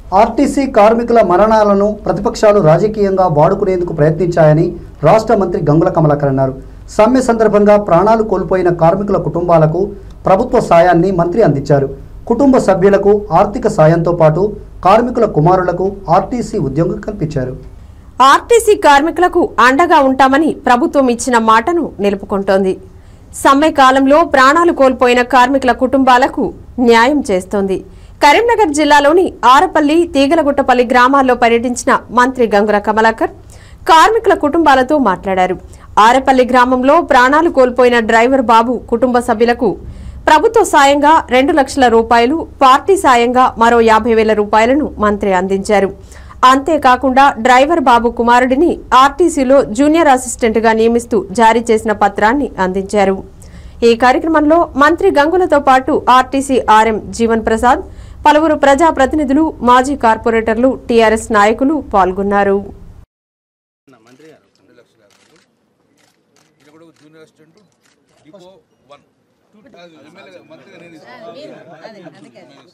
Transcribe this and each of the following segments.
RTC కార్మికుల మరణాలను ప్రతిపక్షాలు రాజకీయంగా వాడుకునేందుకు ప్రయత్నించాయని రాష్ట్ర మంత్రి గంగుల కమలాకర్ అన్నారు సమ్మె సందర్భంగా ప్రాణాలు కోల్పోయిన కార్మికుల కుటుంబాలకు ప్రభుత్వ సాయాన్ని మంత్రి అందించారు కుటుంబ సభ్యులకు ఆర్థిక సాయంతో పాటు కార్మికుల కుమారులకు ఆర్టీసీ ఉద్యోగం కల్పించారు ఆర్టీసీ కార్మికులకు అండగా ఉంటామని ప్రభుత్వం ఇచ్చిన మాటను నిలుపుకుంటోంది సమ్మె కాలంలో ప్రాణాలు కోల్పోయిన కార్మికుల కుటుంబాలకు న్యాయం చేస్తోంది కరీంనగర్ జిల్లాలోని ఆరపల్లి తీగలగుట్టపల్లి గ్రామాల్లో పర్యటించిన మంత్రి గంగుల కమలాకర్ కార్మికుల కుటుంబాలతో మాట్లాడారు ఆరపల్లి గ్రామంలో ప్రాణాలు కోల్పోయిన డ్రైవర్ బాబు కుటుంబ సభ్యులకు ప్రభుత్వ సాయంగా రెండు లక్షల రూపాయలు పార్టీ సాయంగా మరో యాభై వేల రూపాయలను మంత్రి అందించారు అంతేకాకుండా డ్రైవర్ బాబు కుమారుడిని ఆర్టీసీలో జూనియర్ అసిస్టెంట్ గా నియమిస్తూ జారీ చేసిన పత్రాన్ని అందించారు ఈ కార్యక్రమంలో మంత్రి గంగులతో పాటు ఆర్టీసీ ఆర్ఎం జీవన్ ప్రసాద్ పలువురు ప్రజా ప్రతినిధులు మాజీ కార్పొరేటర్లు టీఆర్ఎస్ నాయకులు పాల్గొన్నారు ఇక్కడ కూడా junior assistant depot one MLA మంత్రిగా నేను ఇస్తాను.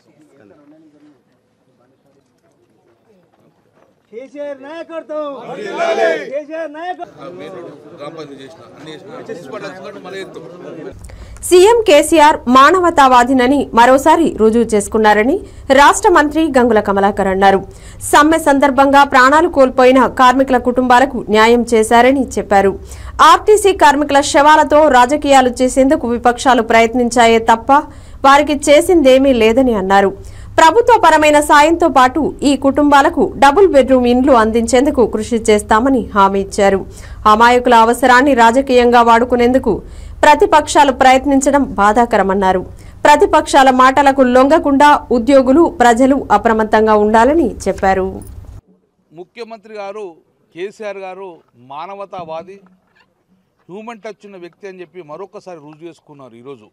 కేసీఆర్ నాయకత్వం కేసీఆర్ నాయకత్వం ఆ మెయిన్ రోడ్ గ్రామ పంచాయతీ చేసిన అన్ని చేసిన చేసి పట్ల వచ్చినట్టు మళ్ళీ ఎత్తాం సీఎం కేసీఆర్ మానవతావాదినని మరోసారి రుజువు చేసుకున్నారని రాష్ట్ర మంత్రి గంగుల కమలాకర్ అన్నారు సమ్మె సందర్భంగా ప్రాణాలు కోల్పోయిన కార్మికుల కుటుంబాలకు న్యాయం చేశారని చెప్పారు ఆర్టీసీ కార్మికుల శవాలతో రాజకీయాలు చేసేందుకు విపక్షాలు ప్రయత్నించాయే తప్ప వారికి చేసిందేమీ లేదని అన్నారు ప్రభుత్వపరమైన సాయంతో పాటు ఈ కుటుంబాలకు డబుల్ బెడ్రూమ్ ఇండ్లు అందించేందుకు కృషి చేస్తామని హామీ ఇచ్చారు అమాయకుల అవసరాన్ని రాజకీయంగా వాడుకునేందుకు ప్రతిపక్షాలు ప్రయత్నించడం బాధాకరమన్నారు ప్రతిపక్షాల మాటలకు లొంగకుండా ఉద్యోగులు ప్రజలు అప్రమత్తంగా ఉండాలని చెప్పారు ముఖ్యమంత్రి గారు కేసీఆర్ గారు మానవతావాది హ్యూమన్ టచ్ ఉన్న వ్యక్తి అని చెప్పి మరొకసారి రుజువు చేసుకున్నారు ఈరోజు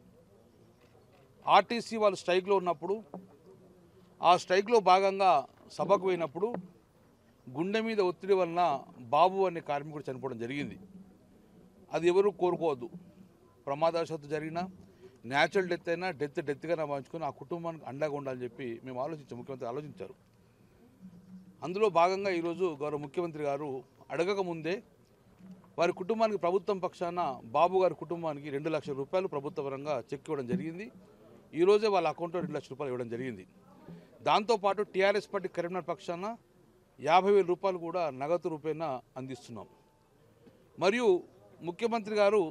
ఆర్టీసీ వాళ్ళు స్ట్రైక్లో ఉన్నప్పుడు ఆ స్ట్రైక్లో భాగంగా సభకు పోయినప్పుడు గుండె మీద ఒత్తిడి వలన బాబు అనే కార్మికుడు చనిపోవడం జరిగింది అది ఎవరు కోరుకోవద్దు ప్రమాదవశాత్తు జరిగినా న్యాచురల్ డెత్ అయినా డెత్ డెత్గా భావించుకొని ఆ కుటుంబానికి అండగా ఉండాలని చెప్పి మేము ఆలోచించాం ముఖ్యమంత్రి ఆలోచించారు అందులో భాగంగా ఈరోజు గౌరవ ముఖ్యమంత్రి గారు అడగక ముందే వారి కుటుంబానికి ప్రభుత్వం పక్షాన బాబు గారి కుటుంబానికి రెండు లక్షల రూపాయలు ప్రభుత్వ పరంగా చెక్ ఇవ్వడం జరిగింది ఈరోజే వాళ్ళ అకౌంట్లో రెండు లక్షల రూపాయలు ఇవ్వడం జరిగింది దాంతోపాటు టీఆర్ఎస్ పార్టీ కరీంనగర్ పక్షాన యాభై వేల రూపాయలు కూడా నగదు రూపేణ అందిస్తున్నాం మరియు ముఖ్యమంత్రి గారు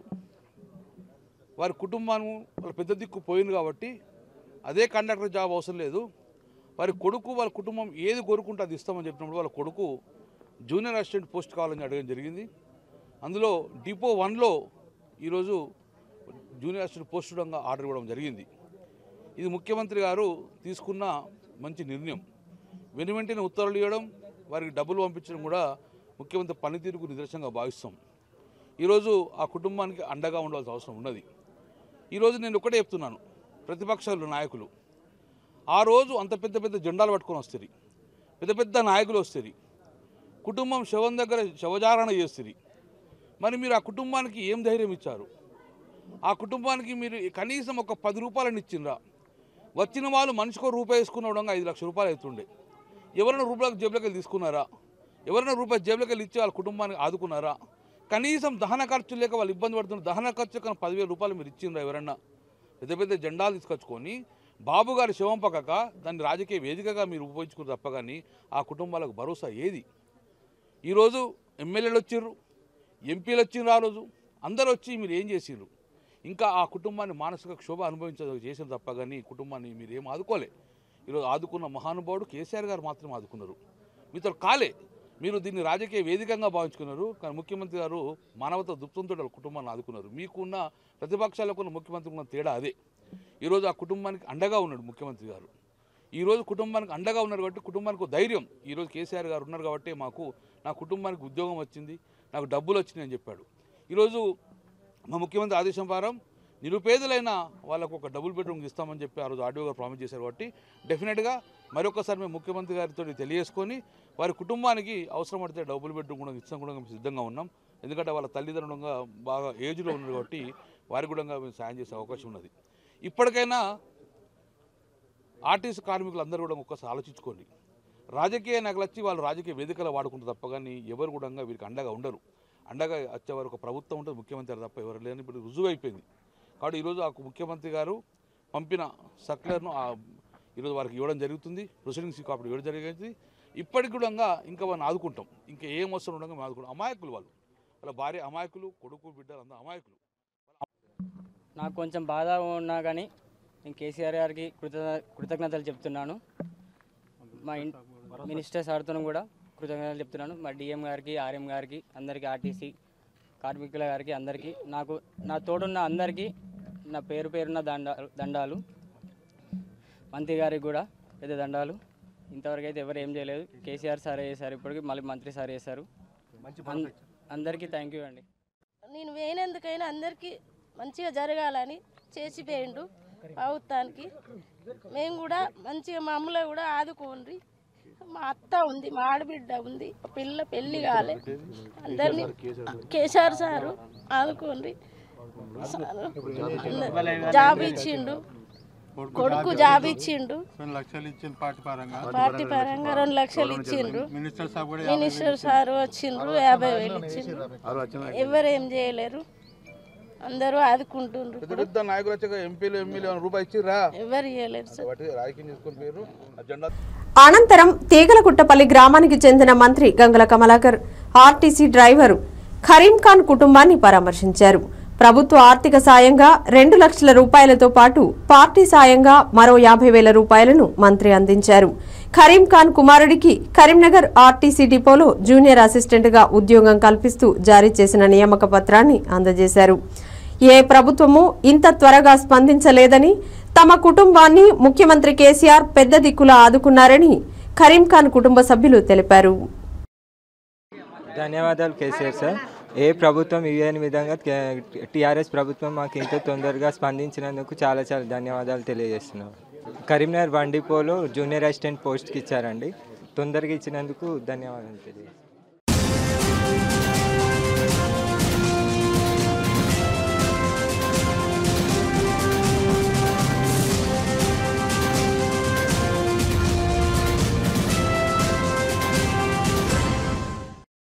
వారి కుటుంబం వాళ్ళ పెద్ద దిక్కు పోయింది కాబట్టి అదే కండక్టర్ జాబ్ అవసరం లేదు వారి కొడుకు వాళ్ళ కుటుంబం ఏది కోరుకుంటే అది ఇస్తామని చెప్పినప్పుడు వాళ్ళ కొడుకు జూనియర్ అసిస్టెంట్ పోస్ట్ కావాలని అడగడం జరిగింది అందులో డిపో వన్లో ఈరోజు జూనియర్ అసిస్టెంట్ పోస్ట్ చూడంగా ఆర్డర్ ఇవ్వడం జరిగింది ఇది ముఖ్యమంత్రి గారు తీసుకున్న మంచి నిర్ణయం వెను వెంటనే ఉత్తర్వులు ఇవ్వడం వారికి డబ్బులు పంపించడం కూడా ముఖ్యమంత్రి పనితీరుకు నిదర్శనంగా భావిస్తాం ఈరోజు ఆ కుటుంబానికి అండగా ఉండాల్సిన అవసరం ఉన్నది ఈరోజు నేను ఒకటే చెప్తున్నాను ప్రతిపక్షాలు నాయకులు ఆ రోజు అంత పెద్ద పెద్ద జెండాలు పట్టుకొని వస్తుంది పెద్ద పెద్ద నాయకులు వస్తుంది కుటుంబం శవం దగ్గర శవజారణ చేస్తుంది మరి మీరు ఆ కుటుంబానికి ఏం ధైర్యం ఇచ్చారు ఆ కుటుంబానికి మీరు కనీసం ఒక పది రూపాయలను ఇచ్చిండ్రా వచ్చిన వాళ్ళు మనిషికో రూపాయి వేసుకున్న ఐదు లక్షల రూపాయలు అవుతుండే ఎవరైనా రూపాయలకు జేబులోకి వెళ్ళి తీసుకున్నారా ఎవరైనా రూపాయి జేబులోకి వెళ్ళి ఇచ్చి వాళ్ళ కుటుంబానికి ఆదుకున్నారా కనీసం దహన ఖర్చు లేక వాళ్ళు ఇబ్బంది పడుతున్నారు దహన ఖర్చు కన్నా పదివేల రూపాయలు మీరు ఇచ్చిండ్రా ఎవరన్నా పెద్ద పెద్ద జెండాలు తీసుకొచ్చుకొని బాబు గారి శవం పక్కక దాన్ని రాజకీయ వేదికగా మీరు ఉపయోగించుకుని తప్ప కానీ ఆ కుటుంబాలకు భరోసా ఏది ఈరోజు ఎమ్మెల్యేలు వచ్చిర్రు ఎంపీలు వచ్చిండ్రు ఆ రోజు అందరూ వచ్చి మీరు ఏం చేసిండ్రు ఇంకా ఆ కుటుంబాన్ని మానసిక క్షోభ అనుభవించ చేసిన తప్ప కానీ ఈ కుటుంబాన్ని మీరు ఏం ఆదుకోలే ఈరోజు ఆదుకున్న మహానుభావుడు కేసీఆర్ గారు మాత్రమే ఆదుకున్నారు మీతో కాలే మీరు దీన్ని రాజకీయ వేదికగా భావించుకున్నారు కానీ ముఖ్యమంత్రి గారు మానవత దుప్తంతో వాళ్ళ కుటుంబాన్ని ఆదుకున్నారు మీకున్న ప్రతిపక్షాలకు ఉన్న ముఖ్యమంత్రి ఉన్న తేడా అదే ఈరోజు ఆ కుటుంబానికి అండగా ఉన్నాడు ముఖ్యమంత్రి గారు ఈరోజు కుటుంబానికి అండగా ఉన్నారు కాబట్టి కుటుంబానికి ఒక ధైర్యం ఈరోజు కేసీఆర్ గారు ఉన్నారు కాబట్టి మాకు నా కుటుంబానికి ఉద్యోగం వచ్చింది నాకు డబ్బులు వచ్చినాయి అని చెప్పాడు ఈరోజు మా ముఖ్యమంత్రి ఆదేశం ప్రకారం నిరుపేదలైన వాళ్ళకు ఒక డబుల్ బెడ్రూమ్ ఇస్తామని చెప్పి ఆ రోజు ఆర్డీఓ గారు ప్రామిస్ చేశారు కాబట్టి డెఫినెట్గా మరొకసారి మేము ముఖ్యమంత్రి గారితో తెలియజేసుకొని వారి కుటుంబానికి అవసరం పడితే డబుల్ బెడ్రూమ్ కూడా ఇస్తాం కూడా మేము సిద్ధంగా ఉన్నాం ఎందుకంటే వాళ్ళ తల్లిదండ్రులుగా బాగా ఏజ్లో ఉన్నారు కాబట్టి వారికి కూడా మేము సాయం చేసే అవకాశం ఉన్నది ఇప్పటికైనా ఆర్టీసీ కార్మికులు అందరూ కూడా ఒక్కసారి ఆలోచించుకోండి రాజకీయ నాయకులు వచ్చి వాళ్ళు రాజకీయ వేదికలు వాడుకుంటారు తప్ప కానీ ఎవరు కూడా వీరికి అండగా ఉండరు అండగా వచ్చే వారు ఒక ప్రభుత్వం ఉంటుంది ముఖ్యమంత్రి తప్ప ఎవరు లేని ఇప్పుడు రుజువు అయిపోయింది కాబట్టి ఈరోజు ఆ ముఖ్యమంత్రి గారు పంపిన సర్క్యులర్ను ఆ ఈరోజు వారికి ఇవ్వడం జరుగుతుంది ప్రొసీడింగ్స్ కాపీ ఇవ్వడం జరిగింది ఇప్పటికి కూడా ఇంకా వాళ్ళని ఆదుకుంటాం ఇంకా ఏం అవసరం ఉండగా మేము ఆదుకుంటాం అమాయకులు వాళ్ళు వాళ్ళ భార్య అమాయకులు కొడుకు బిడ్డలు అందరూ అమాయకులు నాకు కొంచెం బాధ ఉన్నా కానీ నేను కేసీఆర్ గారికి కృతజ్ఞ కృతజ్ఞతలు చెప్తున్నాను మా ఇన్ మినిస్టర్ సార్తో కూడా కృతజ్ఞతలు చెప్తున్నాను మా డిఎం గారికి ఆర్ఎం గారికి అందరికీ ఆర్టీసీ కార్మికుల గారికి అందరికీ నాకు నా తోడున్న అందరికీ నా పేరు పేరున్న దండ దండాలు మంత్రి గారికి కూడా పెద్ద దండాలు ఇంతవరకు అయితే ఎవరు ఏం చేయలేదు కేసీఆర్ సార్ చేశారు ఇప్పటికి మళ్ళీ మంత్రి సార్ చేశారు అన్- అందరికీ థ్యాంక్ యూ అండి నేను వేయినందుకైనా అందరికీ మంచిగా జరగాలని చేసిపోయిండు ప్రభుత్వానికి మేము కూడా మంచిగా మా అమ్మలో కూడా ఆదుకోండి మా అత్త ఉంది మా ఆడబిడ్డ ఉంది మా పిల్ల పెళ్లి కాలే అందరినీ కేసీఆర్ సారు ఆదుకోండి సారు జాబ్ ఇచ్చిండు కొడుకు జాబ్ ఇచ్చిండు రెండు లక్షలు ఇచ్చింది పార్టీ పరంగా పార్టీ పరంగా రెండు లక్షలు ఇచ్చిండ్రు మినిస్టర్ సాబ్ కూడా మినిస్టర్ సారు వచ్చిండ్రు యాభై వేలు ఇచ్చిండ్రు ఎవరు ఏం చేయలేరు అందరూ ఆదుకుంటుండ్రు పెద్ద పెద్ద నాయకులు వచ్చాక ఎంపీలు ఎమ్మెల్యే రూపాయి ఇచ్చిర్రా ఎవరు ఇవ్వలేరు సార్ వాటి రాజకీయం చేసుకుని పేరు ఆ జెండా అనంతరం తీగలకుట్టపల్లి గ్రామానికి చెందిన మంత్రి గంగుల కమలాకర్ ఆర్టీసీ డ్రైవర్ ఖరీం ఖాన్ కుటుంబాన్ని పరామర్శించారు ప్రభుత్వ ఆర్థిక సాయంగా రెండు లక్షల రూపాయలతో పాటు పార్టీ సాయంగా మరో యాభై వేల రూపాయలను మంత్రి అందించారు ఖరీం ఖాన్ కుమారుడికి కరీంనగర్ ఆర్టీసీ డిపోలో జూనియర్ అసిస్టెంట్గా ఉద్యోగం కల్పిస్తూ జారీ చేసిన నియామక పత్రాన్ని అందజేశారు ఏ ప్రభుత్వము ఇంత త్వరగా స్పందించలేదని తమ కుటుంబాన్ని ముఖ్యమంత్రి కేసీఆర్ పెద్ద దిక్కులా ఆదుకున్నారని కరీం ఖాన్ కుటుంబ సభ్యులు తెలిపారు ధన్యవాదాలు కేసీఆర్ సార్ ఏ ప్రభుత్వం ఇవ్వని విధంగా టీఆర్ఎస్ ప్రభుత్వం మాకు ఇంత తొందరగా స్పందించినందుకు చాలా చాలా ధన్యవాదాలు తెలియజేస్తున్నాం కరీంనగర్ వన్ డిపోలో జూనియర్ అసిస్టెంట్ పోస్ట్కి ఇచ్చారండి తొందరగా ఇచ్చినందుకు ధన్యవాదాలు తెలియజేస్తున్నాం